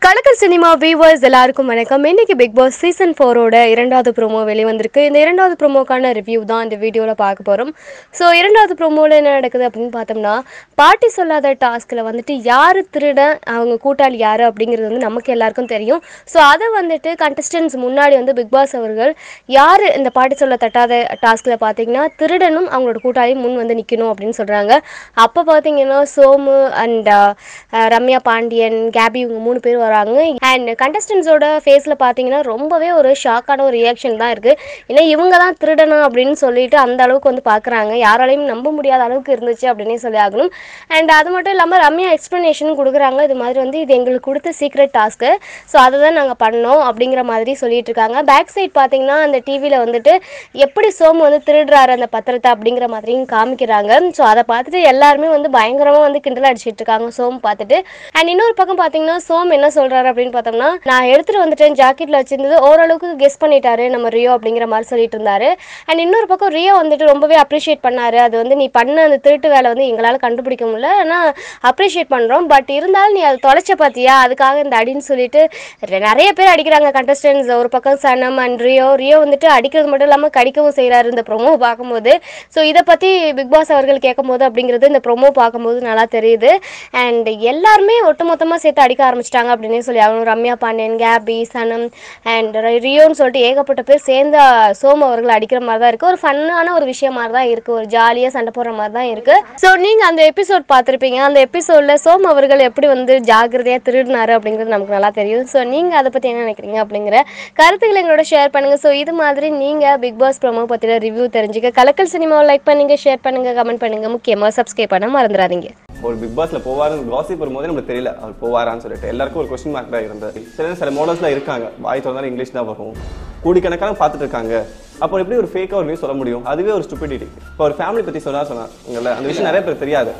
கலக்கல் cinema viewers எல்லாருக்கும் வணக்கம் இன்னைக்கு பிக் பாஸ் சீசன் ஃபோரோட இரண்டாவது ப்ரோமோ வெளிவந்திருக்கு இந்த இரண்டாவது ப்ரோமோக்கான ரிவ்யூ தான் இந்த வீடியோவில் பார்க்க போகிறோம் ஸோ இரண்டாவது ப்ரோமோவில் என்ன நடக்குது அப்படின்னு பார்த்தோம்னா பாட்டி சொல்லாத டாஸ்கில் வந்துட்டு யார் திருடன் அவங்க கூட்டாளி யார் அப்படிங்கிறது வந்து நமக்கு எல்லாருக்கும் தெரியும் ஸோ அதை வந்துட்டு கண்டஸ்டன்ஸ் முன்னாடி வந்து பிக் பாஸ் அவர்கள் யார் இந்த பாட்டி சொல்ல தட்டாத டாஸ்கில் பார்த்தீங்கன்னா திருடனும் அவங்களோட கூட்டாளியும் முன் வந்து நிற்கணும் அப்படின்னு சொல்கிறாங்க அப்போ பார்த்தீங்கன்னா சோமு அண்ட் ரம்யா பாண்டியன் கேபி இவங்க மூணு பேர் வராங்க அண்ட் கண்டஸ்டன்ஸோட ஃபேஸில் பார்த்தீங்கன்னா ரொம்பவே ஒரு ஷாக்கான ஒரு ரியாக்ஷன் தான் இருக்குது ஏன்னா இவங்க தான் திருடணும் அப்படின்னு சொல்லிட்டு அந்த அளவுக்கு வந்து பார்க்குறாங்க யாராலையும் நம்ப முடியாத அளவுக்கு இருந்துச்சு அப்படின்னே சொல்லி ஆகணும் அண்ட் அது மட்டும் இல்லாமல் ரம்யா எக்ஸ்ப்ளனேஷன் கொடுக்குறாங்க இது மாதிரி வந்து இது எங்களுக்கு கொடுத்த சீக்ரெட் டாஸ்க்கு ஸோ அதை தான் நாங்கள் பண்ணோம் அப்படிங்கிற மாதிரி சொல்லிட்டு இருக்காங்க பேக் சைட் பார்த்தீங்கன்னா அந்த டிவியில் வந்துட்டு எப்படி சோமு வந்து திருடுறாரு அந்த பத்திரத்தை அப்படிங்கிற மாதிரியும் காமிக்கிறாங்க ஸோ அதை பார்த்துட்டு எல்லாருமே வந்து பயங்கரமாக வந்து கிண்டல் அடிச்சிட்டு இருக்காங்க சோம் பார்த்துட்டு அண்ட் இன்னொரு பக்கம் பார்த்தீங்கன்னா சோம் என்ன சொல்றாரு அப்படின்னு பார்த்தோம்னா நான் எடுத்துட்டு வந்துட்டேன் ஜாக்கெட்ல வச்சிருந்தது ஓரளவுக்கு கெஸ் பண்ணிட்டாரு நம்ம ரியோ அப்படிங்கிற மாதிரி சொல்லிட்டு இருந்தாரு அண்ட் இன்னொரு பக்கம் ரியோ வந்துட்டு ரொம்பவே அப்ரிஷியேட் பண்ணாரு அது வந்து நீ பண்ண அந்த திருட்டு வேலை வந்து எங்களால் கண்டுபிடிக்க முடியல ஆனால் அப்ரிஷியேட் பண்ணுறோம் பட் இருந்தாலும் நீ அதை தொலைச்ச பார்த்தியா அதுக்காக இந்த அடின்னு சொல்லிட்டு ரெ- நிறைய பேர் அடிக்கிறாங்க கண்டஸ்டன்ஸ் ஒரு பக்கம் சனம் அண்ட் ரியோ ரியோ வந்துட்டு அடிக்கிறது மட்டும் இல்லாமல் கடிக்கவும் செய்கிறாரு இந்த ப்ரொமோ பார்க்கும்போது ஸோ இதை பற்றி பிக் பாஸ் அவர்கள் கேட்கும்போது அப்படிங்கிறது இந்த ப்ரொமோ பார்க்கும்போது நல்லா தெரியுது அண்ட் எல்லாருமே ஒட்டுமொத்தமாக சேர்த்து அடிக்க ஆரம்பிச்சிட்டாங்க அப்படின்னே சொல்லி அவங்க ரம்யா பாண்டியன் கேபி சனம் அண்ட் ரியோன்னு சொல்லிட்டு ஏகப்பட்ட பேர் சேர்ந்து சோமு அவர்கள் அடிக்கிற மாதிரி தான் இருக்குது ஒரு ஃபன்னான ஒரு விஷயம் மாதிரி தான் இருக்குது ஒரு ஜாலியாக சண்டை போடுற மாதிரி தான் இருக்குது ஸோ நீங்கள் அந்த எபிசோட் பார்த்துருப்பீங்க அந்த எபிசோடில் சோமு அவர்கள் எப்படி வந்து ஜாக்கிரதையாக திருடினாரு அப்படிங்கிறது நமக்கு நல்லா தெரியும் ஸோ நீங்கள் அதை பற்றி என்ன நினைக்கிறீங்க அப்படிங்கிற கருத்துக்களை எங்களோட ஷேர் பண்ணுங்கள் ஸோ இது மாதிரி நீங்கள் பிக் பாஸ் ப்ரோமோ பற்றின ரிவ்யூ தெரிஞ்சுக்க கலக்கல் சினிமாவை லைக் பண்ணுங்கள் ஷேர் பண்ணுங்கள் கமெண்ட் பண்ணுங்கள் முக்கியமாக சப்ஸ்கிரைப் பண்ண மறந்துடாதீங்க ஒரு பிக் பாஸ்ல போவாருன்னு காசிப் வரும்போதே நமக்கு தெரியல அவர் போவாரான்னு சொல்லிட்டு எல்லாருக்கும் ஒரு கொஸ்டின் மார்க் தான் இருந்தது சில சில மாடல்ஸ்லாம் இருக்காங்க வாய் திறந்தாலும் இங்கிலீஷ் தான் வரும் கோடிக்கணக்கான பார்த்துட்டு இருக்காங்க அப்போ எப்படி ஒரு ஃபேக்காக ஒரு நியூஸ் சொல்ல முடியும் அதுவே ஒரு ஸ்டூபிடிட்டி இப்போ ஒரு ஃபேமிலி பற்றி சொன்னா சொன்னாங்கல்ல அந்த விஷயம் நிறைய பேர் தெரியாது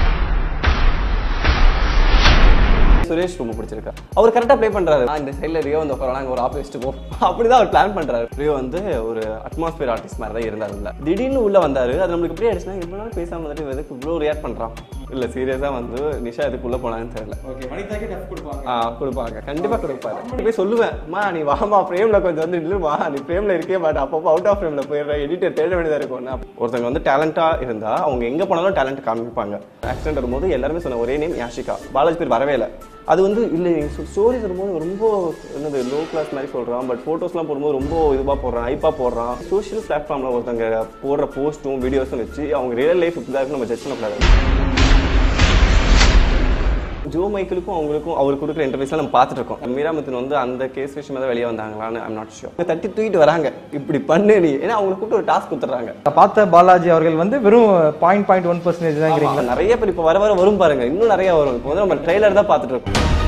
சுரேஷ் ரொம்ப பிடிச்சிருக்கா அவர் கரெக்டாக ப்ளே பண்றாரு நான் இந்த சைடில் ரியோ வந்து உட்காரலாம் அங்கே ஒரு ஆப் வச்சுட்டு போ அப்படிதான் அவர் பிளான் பண்றாரு ரியோ வந்து ஒரு அட்மாஸ்பியர் ஆர்டிஸ்ட் மாதிரி தான் இருந்தார் உள்ள திடீர்னு உள்ள வந்தாரு அது நம்மளுக்கு எப்படி ஆயிடுச்சுன்னா இவ்வளோ நாள் பேசாம வந்துட்டு எதுக்கு இவ்வளோ ரியாக்ட் பண்றான் இல்ல சீரியஸா வந்து நிஷா எதுக்கு உள்ள போனான்னு தெரியல ஓகே வனிதாக்கு டஃப் கொடுப்பாங்க ஆ கொடுப்பாங்க கண்டிப்பா கொடுப்பாரு நான் போய் சொல்லுவேன் மா நீ வாமா ஃப்ரேம்ல கொஞ்சம் வந்து நில்லுமா நீ ஃப்ரேம்ல இருக்கே மாட்டே அப்பப்போ அவுட் ஆஃப் ஃப்ரேம்ல போயிடுற எடிட்டர் தேட வேண்டியதா இருக்கும் நான் ஒருத்தவங்க வந்து டேலண்டா இருந்தா அவங்க எங்க போனாலும் டேலண்ட் காமிப்பாங்க ஆக்சிடென்ட் வரும்போது எல்லாருமே சொன்ன ஒரே நேம் யாஷிகா பாலாஜி பேர் வரவே இல்லை அது வந்து இல்லை ஸ்டோரி வரும்போது ரொம்ப என்னது லோ கிளாஸ் மாதிரி சொல்றான் பட் ஃபோட்டோஸ்லாம் போடும்போது ரொம்ப இதுவாக போடுறான் ஐப்பா போடுறான் சோஷியல் பிளாட்ஃபார்ம்ல ஒருத்தங்க போடுற போஸ்ட்டும் வீடியோஸும் வச்சு அவங்க ரியல் லைஃப் இப்படி தான் இருக்கு நம்ம ஜட்ஜ் பண்ணக்கூடாது ஜோ மைக்கிளுக்கும் அவங்களுக்கும் அவர் கொடுக்குற இன்டர்வியூஸ்லாம் நம்ம பார்த்துட்டு இருக்கோம் மீராமத்தின் வந்து அந்த கேஸ் விஷயமா தான் வெளியே வந்தாங்களான்னு ஐம் நாட் ஷியோர் தட்டி தூக்கிட்டு வராங்க இப்படி பண்ணு நீ ஏன்னா அவங்களுக்கு கூப்பிட்டு ஒரு டாஸ்க் கொடுத்துட்றாங்க பார்த்த பாலாஜி அவர்கள் வந்து வெறும் பாயிண்ட் பாயிண்ட் ஒன் பர்சன்டேஜ் தான் நிறைய பேர் இப்போ வர வர வரும் பாருங்க இன்னும் நிறைய வரும் இப்போ வந்து நம்ம ட்ரெய்லர் தான் பார்த்துட்டு இருக்கோம்